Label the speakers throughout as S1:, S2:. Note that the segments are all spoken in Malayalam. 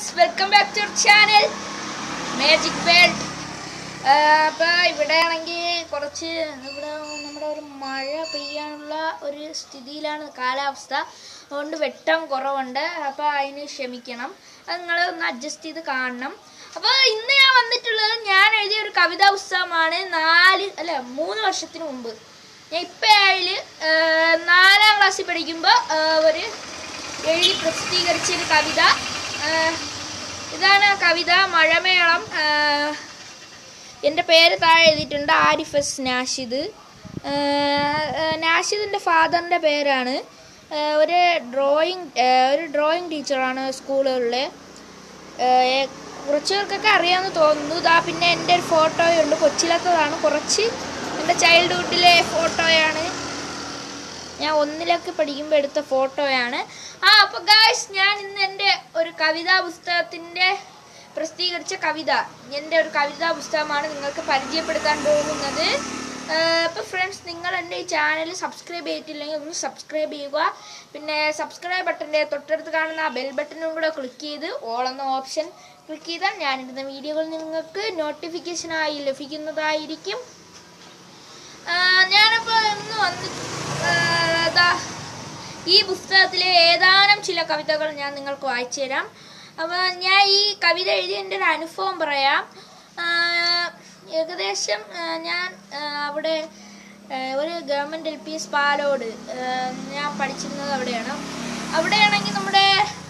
S1: Guys welcome back to channel magic world അപ്പോൾ ഇവിടെ ആണെങ്കിൽ കുറച്ച് ഇവിടെ നമ്മുടെ ഒരു മഴ പെയ്യാനുള്ള ഒരു സ്ഥിതിയിലാണ് കാലാവസ്ഥ അതുകൊണ്ട് വെട്ടം കുറവുണ്ട് അപ്പോൾ അതിന് ക്ഷമിക്കണം അത് നിങ്ങൾ ഒന്ന് അഡ്ജസ്റ്റ് ചെയ്ത് കാണണം അപ്പോൾ ഇന്ന് ഞാൻ വന്നിട്ടുള്ളത് ഞാൻ എഴുതിയ ഒരു കവിതാ പുസ്തകമാണ് നാല് അല്ല മൂന്ന് വർഷത്തിന് മുമ്പ് ഞാൻ ഇപ്പം അതിൽ നാലാം ക്ലാസ്സിൽ പഠിക്കുമ്പോൾ ഒരു എഴുതി പ്രസിദ്ധീകരിച്ച ഒരു കവിത ആ, ഇതാണ് ആ കവിത മഴമേളം ആ, എൻ്റെ പേര് താഴെ എഴുതിയിട്ടുണ്ട് ആരിഫ് എസ് നാഷിദ് ആ, ആ, നാഷിദിൻ്റെ ഫാദറിൻ്റെ പേരാണ് ആ, ഒരു ഡ്രോയിങ് ആ, ഒരു ഡ്രോയിങ് ടീച്ചറാണ് സ്കൂളുകളിലെ ഏഹ് കുറച്ച് പേർക്കൊക്കെ അറിയാമെന്ന് തോന്നുന്നു ഇതാ പിന്നെ എൻ്റെ ഒരു ഫോട്ടോയുണ്ട് കൊച്ചിലത്തതാണ് കുറച്ച് എൻ്റെ ചൈൽഡ്ഹുഡിലെ ഫോട്ടോയാണ് ഞാൻ ഒന്നിലൊക്കെ പഠിക്കുമ്പോൾ എടുത്ത ഫോട്ടോയാണ് ആ അപ്പോൾ ഗായ്സ് ഞാൻ ഇന്ന് എൻ്റെ ഒരു കവിതാ പുസ്തകത്തിൻ്റെ പ്രസിദ്ധീകരിച്ച കവിത എൻ്റെ ഒരു കവിതാ പുസ്തകമാണ് നിങ്ങൾക്ക് പരിചയപ്പെടുത്താൻ പോകുന്നത് അപ്പോൾ ഫ്രണ്ട്സ് നിങ്ങൾ എൻ്റെ ഈ ചാനൽ സബ്സ്ക്രൈബ് ചെയ്തിട്ടില്ലെങ്കിൽ ഒന്ന് സബ്സ്ക്രൈബ് ചെയ്യുക പിന്നെ സബ്സ്ക്രൈബ് ബട്ടൻ്റെ തൊട്ടടുത്ത് കാണുന്ന ആ ബെൽ ബട്ടണും കൂടെ ക്ലിക്ക് ചെയ്ത് ഓൾ എന്ന ഓപ്ഷൻ ക്ലിക്ക് ചെയ്താൽ ഞാനിടുന്ന വീഡിയോകൾ നിങ്ങൾക്ക് നോട്ടിഫിക്കേഷനായി ലഭിക്കുന്നതായിരിക്കും ആ, ഞാനപ്പോൾ ഇന്ന് വന്ന് ആ, ദാ ഈ പുസ്തകത്തിലെ ഏതാനും ചില കവിതകൾ ഞാൻ നിങ്ങൾക്ക് വായിച്ചു തരാം അപ്പോൾ ഞാൻ ഈ കവിത എഴുതിയതിൻ്റെ ഒരു അനുഭവം പറയാം ആ, ഏകദേശം ആ, ഞാൻ ആ, അവിടെ ആ, ഒരു government L P S Palode ആ, ഞാൻ പഠിച്ചിരുന്നത് അവിടെയാണ് അവിടെയാണെങ്കിൽ നമ്മുടെ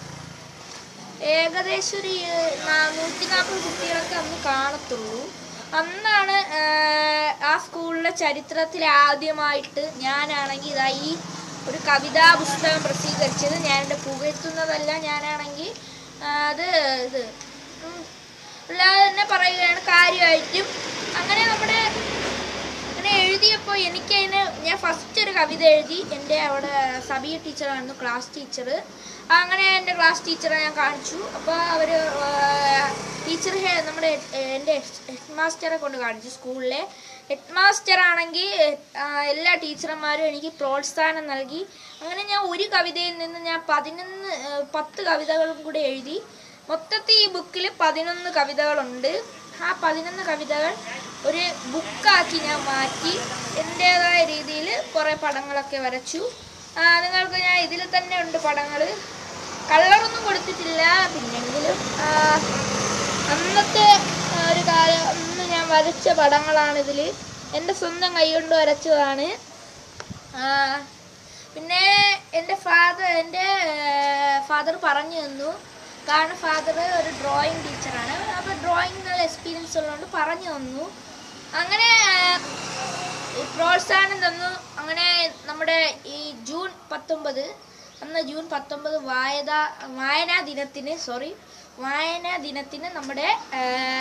S1: ഏകദേശം ഒരു നാ- നൂറ്റി നാൽപ്പത് കുട്ടികളൊക്കെ അന്ന് കാണത്തുള്ളൂ അന്നാണ് ആഹ്, ആ സ്കൂളിലെ ചരിത്രത്തിൽ ആദ്യമായിട്ട് ഞാനാണെങ്കിൽ ഇതാ ഈ ഒരു കവിതാ പുസ്തകം പ്രസിദ്ധീകരിച്ചത് ഞാൻ എൻ്റെ പുകഴ്ത്തുന്നതല്ല ഞാനാണെങ്കിൽ ആഹ്, അത് ഇത് ഉം, അല്ലാതെ തന്നെ പറയുകയാണ് കാര്യമായിട്ടും അങ്ങനെ നമ്മുടെ അങ്ങനെ എഴുതിയപ്പോൾ എനിക്കതിന് ഞാൻ ഫസ്റ്റ് ഒരു കവിത എഴുതി എൻ്റെ അവിടെ സബിയ ടീച്ചറായിരുന്നു ക്ലാസ് ടീച്ചർ അങ്ങനെ എൻ്റെ ക്ലാസ് ടീച്ചറെ ഞാൻ കാണിച്ചു അപ്പോൾ അവർ ടീച്ചർ നമ്മുടെ എൻ്റെ ഹെഡ് മാസ്റ്ററെ കൊണ്ട് കാണിച്ചു സ്കൂളിലെ ഹെഡ് മാസ്റ്റർ ആണെങ്കിൽ എല്ലാ ടീച്ചർമാരും എനിക്ക് പ്രോത്സാഹനം നൽകി അങ്ങനെ ഞാൻ ഒരു കവിതയിൽ നിന്ന് ഞാൻ പതിനൊന്ന് ആ, പത്ത് കവിതകളും കൂടെ എഴുതി മൊത്തത്തിൽ ഈ ബുക്കിൽ പതിനൊന്ന് കവിതകളുണ്ട് ആ പതിനൊന്ന് കവിതകൾ ഒരു ബുക്കാക്കി ഞാൻ മാറ്റി എൻ്റേതായ രീതിയിൽ കുറേ പടങ്ങളൊക്കെ വരച്ചു ആ, നിങ്ങൾക്ക് ഞാൻ ഇതിൽ തന്നെ ഉണ്ട് പടങ്ങൾ കളറൊന്നും കൊടുത്തിട്ടില്ല പിന്നെങ്കിലും ആ, അന്നത്തെ ആ, ഒരു കാലം അന്ന് ഞാൻ വരച്ച പടങ്ങളാണ് ഇതിൽ എൻ്റെ സ്വന്തം കൈകൊണ്ട് വരച്ചതാണ് ആ, പിന്നെ എൻ്റെ ഫാദർ എൻ്റെ ഫാദർ പറഞ്ഞു തന്നു കാരണം ഫാദർ ഒരു ഡ്രോയിങ് ടീച്ചറാണ് അപ്പോൾ ഡ്രോയിങ് നല്ല എക്സ്പീരിയൻസ് ഉള്ളതുകൊണ്ട് പറഞ്ഞു തന്നു അങ്ങനെ ആ, പ്രോത്സാഹനം തന്നു അങ്ങനെ നമ്മുടെ ഈ ജൂൺ പത്തൊമ്പത് അന്ന് ജൂൺ പത്തൊമ്പത് വായന വായനാ ദിനത്തിന് സോറി വായനാ ദിനത്തിന് നമ്മുടെ ആ,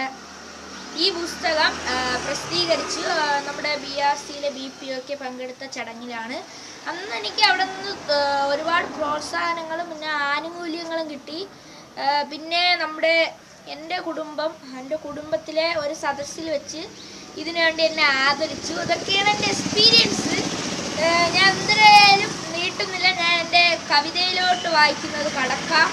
S1: ഈ പുസ്തകം ആ, പ്രസിദ്ധീകരിച്ചു ആ, നമ്മുടെ ബി ആർ സിയിലെ ബി പി ഒക്കെ പങ്കെടുത്ത ചടങ്ങിലാണ് അന്ന് എനിക്ക് അവിടെ നിന്ന് ആ, ഒരുപാട് പ്രോത്സാഹനങ്ങളും പിന്നെ ആനുകൂല്യങ്ങളും കിട്ടി ആ, പിന്നെ നമ്മുടെ എൻ്റെ കുടുംബം എൻ്റെ കുടുംബത്തിലെ ഒരു സദസ്സിൽ വെച്ച് ഇതിനു വേണ്ടി എന്നെ ആദരിച്ചു അതൊക്കെയാണ് എൻ്റെ എക്സ്പീരിയൻസ് ഞാൻ എന്തായാലും നീട്ടുന്നില്ല ഞാൻ എൻ്റെ കവിതയിലോട്ട് വായിക്കുന്നത് കടക്കാം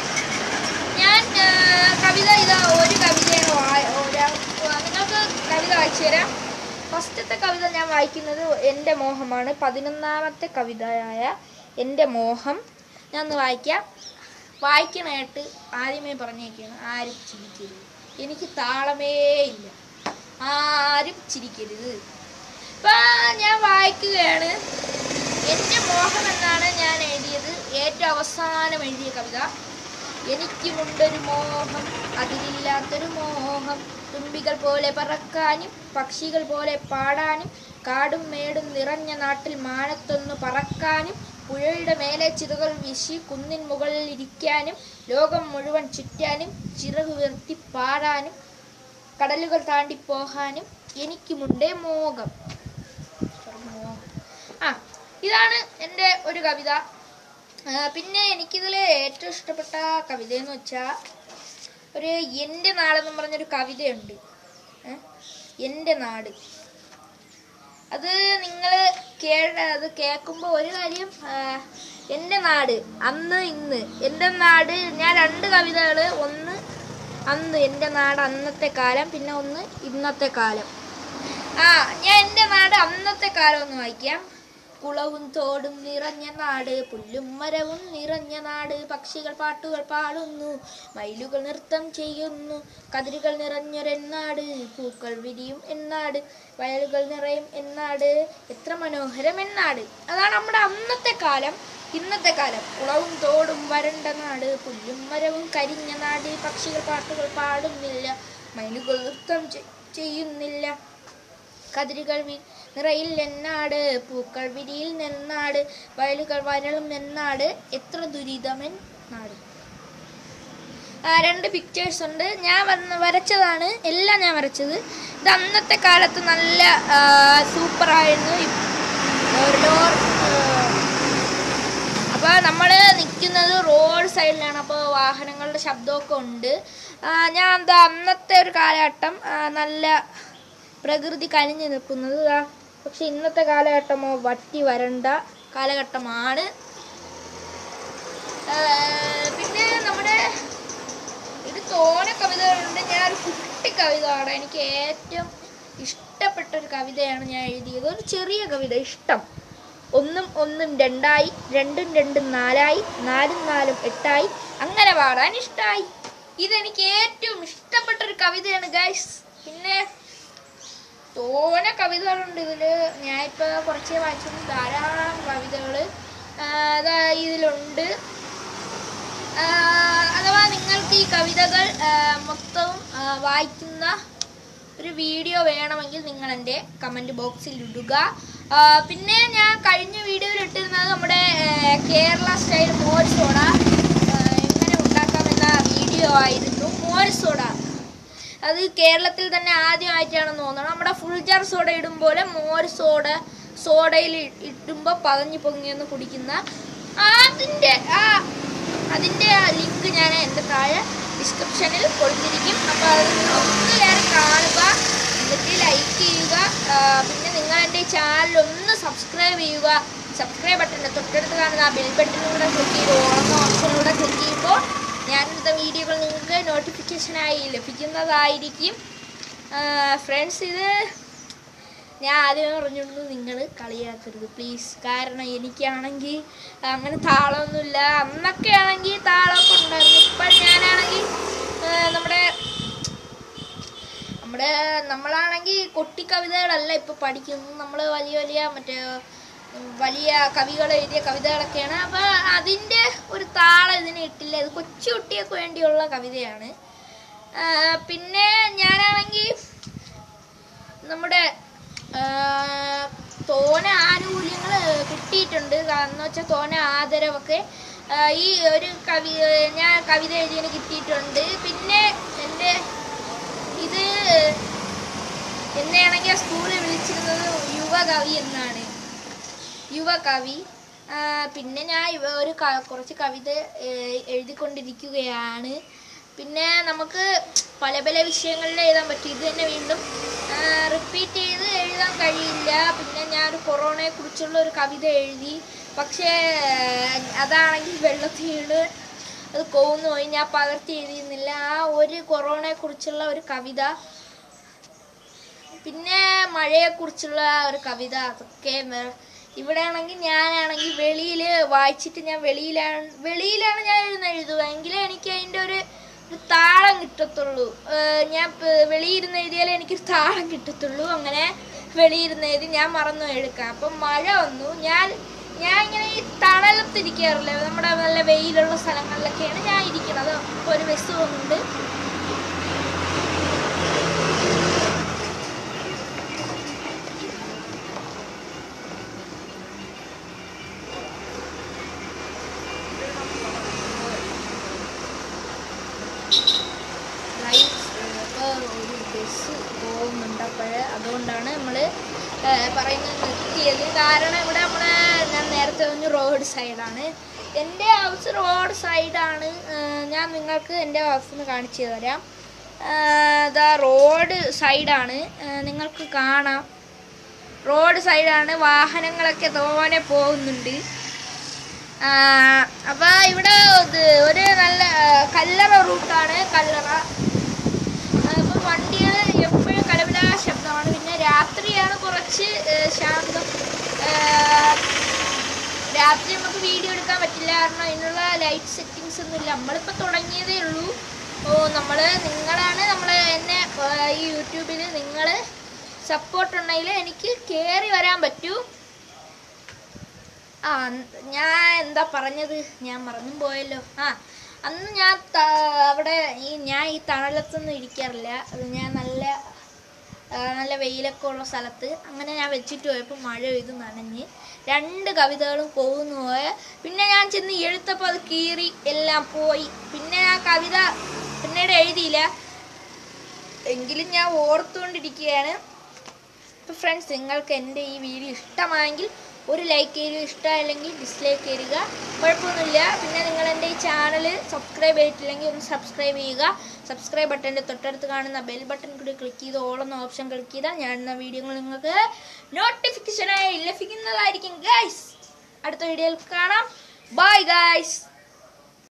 S1: ഞാൻ ആ, കവിത ഇതാ ഒരു കവിതയാണ് വായ- ഒരാ- നിങ്ങൾക്ക് കവിത വായിച്ചു തരാം ഫസ്റ്റത്തെ കവിത ഞാൻ വായിക്കുന്നത് എൻ്റെ മോഹമാണ് പതിനൊന്നാമത്തെ കവിതയായ എൻ്റെ മോഹം ഞാൻ ഒന്ന് വായിക്കാം വായിക്കണായിട്ട് ആദ്യമേ പറഞ്ഞേക്കാണ് ആരും ചിരിക്കരുത് എനിക്ക് താളമേ ഇല്ല ആരും ചിരിക്കരുത് ഇപ്പം ഞാൻ വായിക്കുകയാണ് എൻ്റെ മോഹം എന്നാണ് ഞാൻ എഴുതിയത് ഏറ്റവും അവസാനം എഴുതിയ കവിത എനിക്കുമുണ്ടൊരു മോഹം അതിലില്ലാത്തൊരു മോഹം തുമ്പികൾ പോലെ പറക്കാനും പക്ഷികൾ പോലെ പാടാനും കാടും മേടും നിറഞ്ഞ നാട്ടിൽ മാനത്തൊന്ന് പറക്കാനും പുഴയുടെ മേലെ ചിറകൾ വീശി കുന്നിൻ മുകളിൽ ഇരിക്കാനും ലോകം മുഴുവൻ ചുറ്റാനും ചിറകുയർത്തി പാടാനും കടലുകൾ താണ്ടി പോകാനും എനിക്കുമുണ്ടേ മോഹം മോഹം ആ ഇതാണ് എൻ്റെ ഒരു കവിത ആ, പിന്നെ എനിക്കിതിൽ ഏറ്റവും ഇഷ്ടപ്പെട്ട കവിത എന്ന് വെച്ചാൽ ഒരു എൻ്റെ നാടെന്ന് പറഞ്ഞൊരു കവിതയുണ്ട് ഏ? എൻ്റെ നാട് അത് നിങ്ങൾ കേ അത് കേൾക്കുമ്പോൾ ഒരു കാര്യം ആ, എൻ്റെ നാട് അന്ന് ഇന്ന് എൻ്റെ നാട് ഞാൻ രണ്ട് കവിതകൾ ഒന്ന് അന്ന് എൻ്റെ നാട് അന്നത്തെ കാലം പിന്നെ ഒന്ന് ഇന്നത്തെ കാലം ആ ഞാൻ എൻ്റെ നാട് അന്നത്തെ കാലം ഒന്ന് വായിക്കാം കുളവും തോടും നിറഞ്ഞ നാട് പുല്ലും മരവും നിറഞ്ഞ നാട് പക്ഷികൾ പാട്ടുകൾ പാടുന്നു മയിലുകൾ നൃത്തം ചെയ്യുന്നു കതിരുകൾ നിറഞ്ഞൊരെന്നാട് പൂക്കൾ വിരിയും എന്നാട് വയലുകൾ നിറയും എന്നാട് എത്ര മനോഹരം എന്നാട് അതാണ് നമ്മുടെ അന്നത്തെ കാലം ഇന്നത്തെ കാലം കുളവും തോടും വരണ്ട നാട് പുല്ലും മരവും കരിഞ്ഞ നാട് പക്ഷികൾ പാട്ടുകൾ പാടുന്നില്ല മയിലുകൾ നൃത്തം ചെ- ചെയ്യുന്നില്ല കതിരുകൾ വി നിറയിൽ നെന്നാട് പൂക്കൾ വിരിയിൽ നെന്നാട് വയലുകൾ വരളും നെന്നാട് എത്ര ദുരിതമെൻ നാട് ആ, രണ്ട് പിക്ചേഴ്സ് ഉണ്ട് ഞാൻ വന്ന് വരച്ചതാണ് എല്ലാം ഞാൻ വരച്ചത് ഇത് അന്നത്തെ കാലത്ത് നല്ല സൂപ്പറായിരുന്നു ഓരോ അപ്പോൾ നമ്മൾ നിൽക്കുന്നത് റോഡ് സൈഡിലാണ് അപ്പോൾ വാഹനങ്ങളുടെ ശബ്ദമൊക്കെ ഉണ്ട് ആ, ഞാൻ എന്താ അന്നത്തെ ഒരു കാലഘട്ടം ആ, നല്ല പ്രകൃതി കനിഞ്ഞു നിൽക്കുന്നത് ഇതാ പക്ഷെ ഇന്നത്തെ കാലഘട്ടമോ വറ്റി വരണ്ട കാലഘട്ടമാണ് ആ, പിന്നെ നമ്മുടെ ഇത് തോന കവിതകളുണ്ട് ഞാൻ ഒരു കുട്ടി കവിത ആണ് എനിക്ക് ഏറ്റവും ഇഷ്ടപ്പെട്ട ഒരു കവിതയാണ് ഞാൻ എഴുതിയത് ഒരു ചെറിയ കവിത ഇഷ്ടം ഒന്നും ഒന്നും രണ്ടായി രണ്ടും രണ്ടും നാലായി നാലും നാലും എട്ടായി അങ്ങനെ പാടാൻ ഇഷ്ടമായി ഇതെനിക്ക് ഏറ്റവും ഇഷ്ടപ്പെട്ട ഒരു കവിതയാണ് ഗൈസ് പിന്നെ തോന കവിതകളുണ്ട് ഇതിൽ ഞാനിപ്പോൾ കുറച്ചേ വായിച്ചത് ധാരാളം കവിതകൾ ഇതിലുണ്ട് ആ, അഥവാ നിങ്ങൾക്ക് ഈ കവിതകൾ ആ, മൊത്തവും ആ, വായിക്കുന്ന ഒരു വീഡിയോ വേണമെങ്കിൽ നിങ്ങൾ എൻ്റെ കമൻറ്റ് ബോക്സിൽ ഇടുക ആ, പിന്നെ ഞാൻ കഴിഞ്ഞ വീഡിയോയിൽ ഇട്ടിരുന്നത് നമ്മുടെ ആ, കേരള സ്റ്റൈൽ മോര് സോഡ ആ, എങ്ങനെ ഉണ്ടാക്കാമെന്ന വീഡിയോ ആയിരുന്നു മോര് സോഡ അത് കേരളത്തിൽ തന്നെ ആദ്യമായിട്ടാണെന്ന് തോന്നുന്നു നമ്മുടെ ഫുൾ ജാർ സോഡ ഇടും പോലെ മോര് സോഡ സോഡയിൽ ഇടുമ്പോൾ പതഞ്ഞു പൊങ്ങിയൊന്ന് കുടിക്കുന്ന അതിൻ്റെ ആ അതിൻ്റെ ലിങ്ക് ഞാൻ എൻ്റെ താഴെ ഡിസ്ക്രിപ്ഷനിൽ കൊടുത്തിരിക്കും അപ്പോൾ അത് നിങ്ങൾ ഒന്ന് കയറി കാണുക എന്നിട്ട് ലൈക്ക് ചെയ്യുക ആ, പിന്നെ നിങ്ങൾ എൻ്റെ ഈ ചാനൽ ഒന്ന് സബ്സ്ക്രൈബ് ചെയ്യുക സബ്സ്ക്രൈബ് ബട്ടൻ്റെ തൊട്ടടുത്ത് കാണുന്ന ആ ബെൽ ബട്ടണിലൂടെ ക്ലിക്ക് ചെയ്ത് ഓർമ്മ ഓപ്ഷനിലൂടെ ക്ലിക്ക് ചെയ്യുമ്പോൾ ഞാനെടുത്ത വീഡിയോകൾ നിങ്ങൾക്ക് നോട്ടിഫിക്കേഷനായി ലഭിക്കുന്നതായിരിക്കും ഫ്രണ്ട്സ് ഇത് ഞാൻ ആദ്യമേ പറഞ്ഞിരുന്നു നിങ്ങൾ കളിയാക്കരുത് പ്ലീസ് കാരണം എനിക്കാണെങ്കിൽ അങ്ങനെ താളമൊന്നുമില്ല അന്നൊക്കെ ആണെങ്കിൽ താളമൊക്കെ ഉണ്ടായിരുന്നു ഇപ്പം ഞാനാണെങ്കിൽ ആ, നമ്മുടെ നമ്മുടെ നമ്മളാണെങ്കിൽ കൊട്ടി കവിതകളല്ല ഇപ്പം പഠിക്കുന്നത് നമ്മൾ വലിയ വലിയ മറ്റേ ഉം, വലിയ കവികൾ എഴുതിയ കവിതകളൊക്കെയാണ് അപ്പോൾ അതിൻ്റെ ഒരു താളം ഇതിന് ഇട്ടില്ല ഇത് കൊച്ചു കുട്ടിയൊക്കെ വേണ്ടിയുള്ള കവിതയാണ് ആ, പിന്നെ ഞാനാണെങ്കിൽ നമ്മുടെ ആ, തോന ആനുകൂല്യങ്ങൾ കിട്ടിയിട്ടുണ്ട് എന്ന് വെച്ചാൽ തോന ആദരവൊക്കെ ആ, ഈ ഒരു കവി ഞാൻ കവിത എഴുതിയതിന് കിട്ടിയിട്ടുണ്ട് പിന്നെ എൻ്റെ ഇത് എന്നെയാണെങ്കിൽ സ്കൂളിൽ വിളിച്ചിരുന്നത് യുവകവി എന്നാണ് യുവകവി ആ, പിന്നെ ഞാൻ ഇവ- ഒരു ക- കുറച്ച് കവിത ഏ, എഴുതിക്കൊണ്ടിരിക്കുകയാണ് പിന്നെ നമുക്ക് പല പല വിഷയങ്ങളിൽ എഴുതാൻ പറ്റും ഇത് തന്നെ വീണ്ടും റിപ്പീറ്റ് ചെയ്ത് എഴുതാൻ കഴിയില്ല പിന്നെ ഞാൻ ഒരു കൊറോണയെ കുറിച്ചുള്ള ഒരു കവിത എഴുതി പക്ഷേ അതാണെങ്കിൽ വെള്ളത്തിൽ വീണ് അത് കോന്നു പോയി ഞാൻ പകർത്തി എഴുതിയിരുന്നില്ല ആ ഒരു കൊറോണയെ കുറിച്ചുള്ള ഒരു കവിത പിന്നെ മഴയെക്കുറിച്ചുള്ള ഒരു കവിത അതൊക്കെ മേ- ഇവിടെ ആണെങ്കിൽ ഞാനാണെങ്കിൽ വെളിയിൽ വായിച്ചിട്ട് ഞാൻ വെളിയിലാണ് വെളിയിലാണ് ഞാൻ ഇരുന്ന് എഴുതുക എങ്കിലേ എനിക്ക് അതിൻ്റെ ഒരു ഒരു താളം കിട്ടത്തുള്ളൂ ഏഹ് ഞാൻ പ- വെളിയിരുന്ന് എഴുതിയാലേ എനിക്ക് താളം കിട്ടത്തുള്ളൂ അങ്ങനെ വെളിയിരുന്ന് എഴുതി ഞാൻ മറന്നു എടുക്കാം അപ്പം മഴ വന്നു ഞാൻ ഞാൻ ഇങ്ങനെ ഈ തണലത്തിരിക്കാറില്ല നമ്മുടെ നല്ല വെയിലുള്ള സ്ഥലങ്ങളിലൊക്കെയാണ് ഞാൻ ഇരിക്കുന്നത് അപ്പോൾ ഒരു ബസ് വന്നുണ്ട് ലൈറ്റ്സ് ഇപ്പോൾ ഒരു ബസ് പോകുന്നുണ്ട് അപ്പോൾ അതുകൊണ്ടാണ് നമ്മൾ പറയുന്നത് നിർത്തിയത് കാരണം ഇവിടെ നമ്മൾ ഞാൻ നേരത്തെ പറഞ്ഞു റോഡ് സൈഡാണ് എൻ്റെ ഹൗസ് റോഡ് സൈഡാണ് ഞാൻ നിങ്ങൾക്ക് എൻ്റെ ഹൗസ് ഒന്ന് കാണിച്ചു തരാം ഇതാ റോഡ് സൈഡാണ് നിങ്ങൾക്ക് കാണാം റോഡ് സൈഡാണ് വാഹനങ്ങളൊക്കെ തോനെ പോകുന്നുണ്ട് അപ്പോൾ ഇവിടെ ഇത് ഒരു നല്ല ആ, കല്ലറ റൂട്ടാണ് കല്ലറ കുറച്ച് ഏഹ്, ശാന്തം ഏഹ്, രാത്രി നമുക്ക് വീഡിയോ എടുക്കാൻ പറ്റില്ല കാരണം അതിനുള്ള ലൈറ്റ് സെറ്റിങ്സ് ഒന്നും ഇല്ല നമ്മളിപ്പോൾ തുടങ്ങിയതേ ഉള്ളൂ ഓ നമ്മൾ നിങ്ങളാണ് നമ്മൾ എന്നെ ഏഹ്, ഈ യൂട്യൂബിൽ നിങ്ങൾ സപ്പോർട്ട് ഉണ്ടെങ്കിൽ എനിക്ക് കയറി വരാൻ പറ്റൂ ആ അന്ന് ഞാൻ എന്താ പറഞ്ഞത് ഞാൻ മറന്നും പോയല്ലോ ആ അന്ന് ഞാൻ ത- അവിടെ ഈ ഞാൻ ഈ തണലത്തൊന്നും ഇരിക്കാറില്ല അത് ഞാൻ നല്ല ആ, നല്ല വെയിലൊക്കെ ഉള്ള സ്ഥലത്ത് അങ്ങനെ ഞാൻ വെച്ചിട്ട് പോയപ്പോൾ മഴ പെയ്ത് നനഞ്ഞ് രണ്ട് കവിതകളും പോകുന്നു പോയ പിന്നെ ഞാൻ ചെന്ന് എഴുത്തപ്പോൾ അത് കീറി എല്ലാം പോയി പിന്നെ ഞാൻ കവിത പിന്നീട് എഴുതിയില്ല എങ്കിലും ഞാൻ ഓർത്തുകൊണ്ടിരിക്കുകയാണ് അപ്പോൾ ഫ്രണ്ട്സ് നിങ്ങൾക്ക് എൻ്റെ ഈ വീഡിയോ ഇഷ്ടമായെങ്കിൽ ഒരു ലൈക്ക് ചെയ്യുക ഇഷ്ടമായില്ലെങ്കിൽ ഡിസ്ലൈക്ക് ചെയ്യുക കുഴപ്പമൊന്നുമില്ല പിന്നെ നിങ്ങൾ എൻ്റെ ഈ ചാനൽ സബ്സ്ക്രൈബ് ചെയ്തിട്ടില്ലെങ്കിൽ ഒന്ന് സബ്സ്ക്രൈബ് ചെയ്യുക സബ്സ്ക്രൈബ് ബട്ടൻ്റെ തൊട്ടടുത്ത് കാണുന്ന ബെൽ ബട്ടൺ കൂടി ക്ലിക്ക് ചെയ്ത് ഓൾ എന്ന ഓപ്ഷൻ ക്ലിക്ക് ചെയ്താൽ ഞാൻ ഇടുന്ന വീഡിയോകൾ നിങ്ങൾക്ക് നോട്ടിഫിക്കേഷനായി ലഭിക്കുന്നതായിരിക്കും ഗൈസ് അടുത്ത വീഡിയോയിൽ കാണാം ബൈ ഗൈസ്